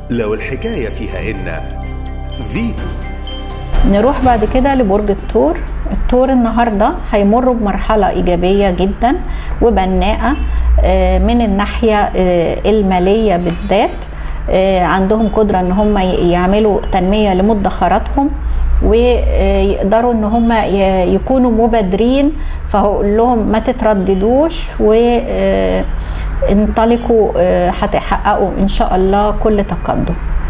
لو الحكاية فيها إن فيتو نروح بعد كده لبرج الثور الثور النهارده هيمروا بمرحله ايجابيه جدا وبناءه آه، من الناحيه آه، الماليه بالذات آه، عندهم قدره ان هم ي- يعملوا تنميه لمدخراتهم ويقدروا ان هم ي- يكونوا مبادرين فهقول لهم ما تترددوش وانطلقوا هتحققوا ان شاء الله كل تقدم